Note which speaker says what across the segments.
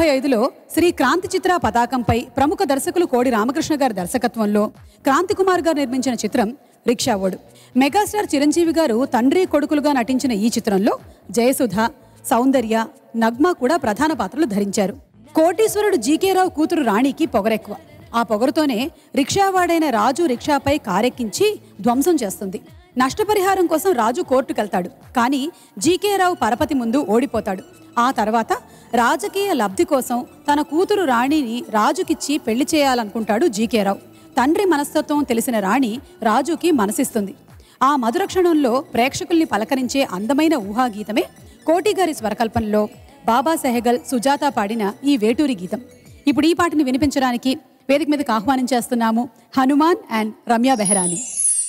Speaker 1: ఐదులో శ్రీ క్రాంతి చిత్ర పతాకంపై ప్రముఖ దర్శకులు కోడి రామకృష్ణ గారి దర్శకత్వంలో క్రాంతి కుమార్ గారు నిర్మించిన చిత్రం రిక్షావోడు మెగాస్టార్ చిరంజీవి గారు తండ్రి కొడుకులుగా నటించిన ఈ చిత్రంలో జయసుధ సౌందర్య నగ్మ కూడా ప్రధాన పాత్రలు ధరించారు కోటీశ్వరుడు జీకే రావు కూతురు రాణికి పొగరెక్కువ ఆ పొగరుతోనే రిక్షావాడైన రాజు రిక్షాపై కారెక్కించి ధ్వంసం చేస్తుంది నష్టపరిహారం కోసం రాజు కోర్టుకెళ్తాడు కానీ జీకే రావు పరపతి ముందు ఓడిపోతాడు ఆ తర్వాత రాజకీయ లబ్ధి కోసం తన కూతురు రాణిని రాజుకిచ్చి పెళ్లి చేయాలనుకుంటాడు జీకే రావు తండ్రి మనస్తత్వం తెలిసిన రాణి రాజుకి మనసిస్తుంది ఆ మధుర క్షణంలో ప్రేక్షకుల్ని పలకరించే అందమైన ఊహాగీతమే కోటిగారి స్వరకల్పనలో బాబా సెహగల్ సుజాత పాడిన ఈ వేటూరి గీతం ఇప్పుడు ఈ పాటని వినిపించడానికి వేదిక మీదకి ఆహ్వానించేస్తున్నాము హనుమాన్ అండ్ రమ్య బెహరాని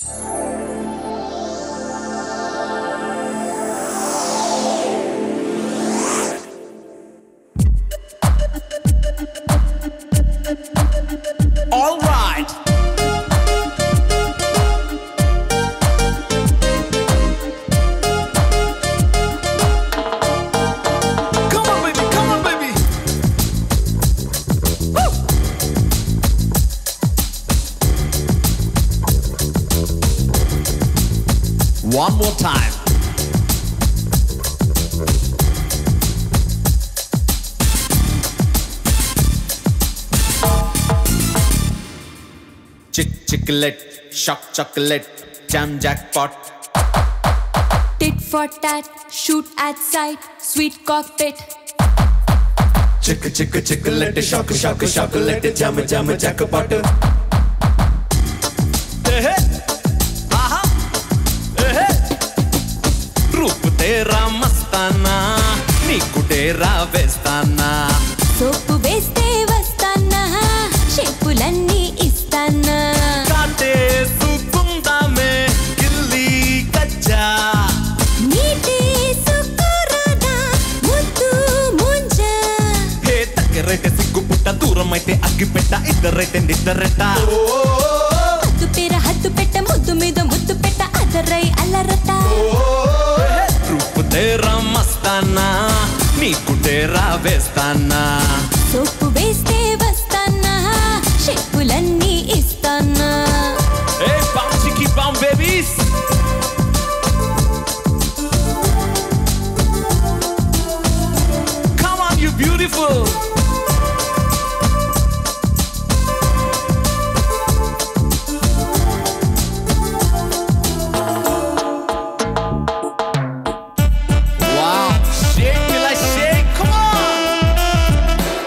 Speaker 2: All right. Come on, baby. Come on, baby. Woo! One more time. Chick chocolate, shock chocolate, jam jackpot.
Speaker 3: Tit for tat, shoot at sight, sweet cockpit.
Speaker 2: Chick chick chocolate, shock shock chocolate, jam jam jackpot. Eh, aha, eh. रूप तेरा मस्ताना నీకు డేరా వేస్తానా
Speaker 3: సోపు వేస్తే వస్తానా షేపులన్నీ ఇస్తానా
Speaker 2: కాటేసుకుందామే గిల్లి గజ్జా
Speaker 3: నీటి సుకురాదా ముద్దు ముంజ
Speaker 2: హే దగ్గరైతే సిగ్గుపుట్ట దూరం అయితే అగ్గిపెట్ట ఇద్దరైతే నిద్దరెట్ట
Speaker 3: హద్దు పేర హద్దు పెట్ట ముద్దు మీద ముద్దు పెట్ట అదరై అల్లరట
Speaker 2: రూప్ తేరా మస్తానా నీకు డేరా వేస్తానా
Speaker 3: సోపు వేస్తే వస్తానా షేపులన్నీ ఇస్తానా
Speaker 2: Hey, bounce, chicky, bounce, babies. Come on, you beautiful. Wow, shake me like shake. Come on.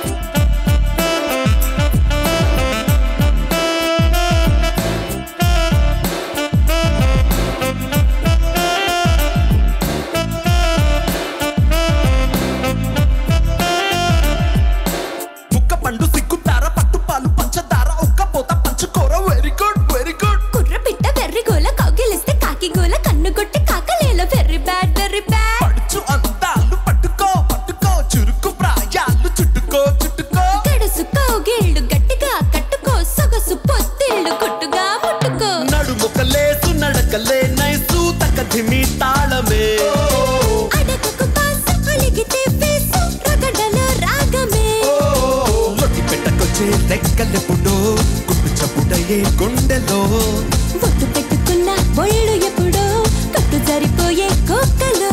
Speaker 2: ముక్క పండు సిగ్గుతార పట్టుపాలు పంచదార ఒక్క పోత పంచుకోర వెరీ గుడ్ వెరీ గుడ్
Speaker 3: కుర్ర పిట్ట వెర్రి గోల కౌగిలిస్తే కాకి గోల కన్ను కొట్టి కాకలేల వెర్రీ బ్యాడ్ వెర్రీ బ్యాడ్
Speaker 2: పడుచు అందాలు పట్టుకో పట్టుకో చురుకు ప్రాయాలు చుట్టుకో చుట్టుకో
Speaker 3: గడుసు కౌగిళ్ళు గట్టిగా కట్టుకో సొగసు పొత్తిళ్ళు కొట్టుగా ముట్టుకో
Speaker 2: నడుముకలేసు నడకలే నైసు తకధిమి తాళమే
Speaker 3: అడగకు పాస అలిగితే వేసు రగడలో రాగమే
Speaker 2: లొట్టి పెట్టకొచ్చే రెక్కలెప్పుడో గుట్టు చప్పుడయ్యే గుండెలో
Speaker 3: ఒట్టు పెట్టుకున్న ఒళ్ళు ఎప్పుడో కట్టు జరిపోయే కోకలో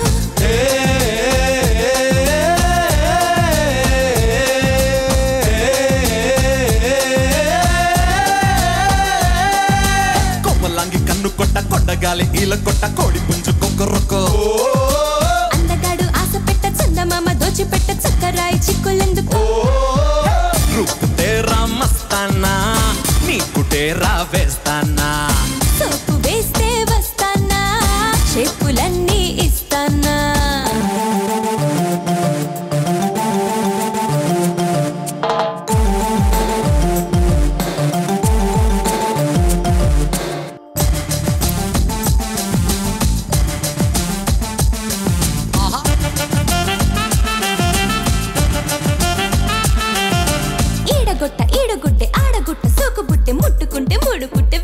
Speaker 2: కొమ్మలాంగి కన్ను కొట్ట కొండగాలి ఈల కొట్ట కోడి పుంజు కొక్కరొక్కో
Speaker 3: అందగాడు ఆశ పెట్ట చందమామ దోచి పెట్ట చక్కరాయి చిక్కులెందుకు
Speaker 2: రూపు తేరా మస్తానా నీకు డేరా వేస్తానా
Speaker 3: సోపు వేస్తే వస్తానా షేపులన్నీ ఇస్తానా ఈడగొట్ట ఈడగుడ్డె ఆడగుట్ట సోకు బుట్టె ముట్టుకుంటే మూడు పుట్టె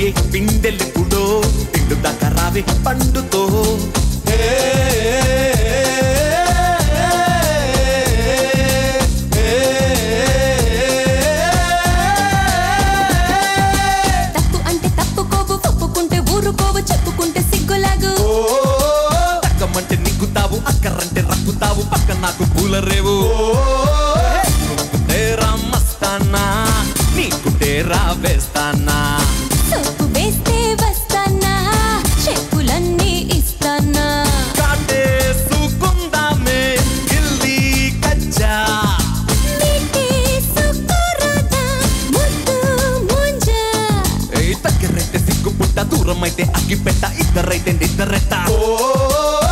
Speaker 2: పిండిపోయే పిండెలెప్పుడో పిండు దాకా రావే పండుతో
Speaker 3: తప్పు అంటే తప్పుకోవు ఒప్పుకుంటే ఊరుకోవు చెప్పుకుంటే సిగ్గులాగు
Speaker 2: తగ్గమంటే నిగ్గుతావు అక్కరంటే రక్కుతావు పక్క నాకు పూల రేవు తేరా మస్తానా నీకు తేరా వేస్తానా
Speaker 3: సోపు వేస్తే వస్తానా చెప్పులన్నీ ఇస్తానా
Speaker 2: కాటేసుకుందామే గిల్లి కజ్జా
Speaker 3: నీటి సుక్కురాదా ముద్దు ముంజ
Speaker 2: ఏ దగ్గరైతే సిగ్గు పుట్ట దూరం అయితే అగ్గి పెట్ట ఇద్దరైతే నిద్దరెట్ట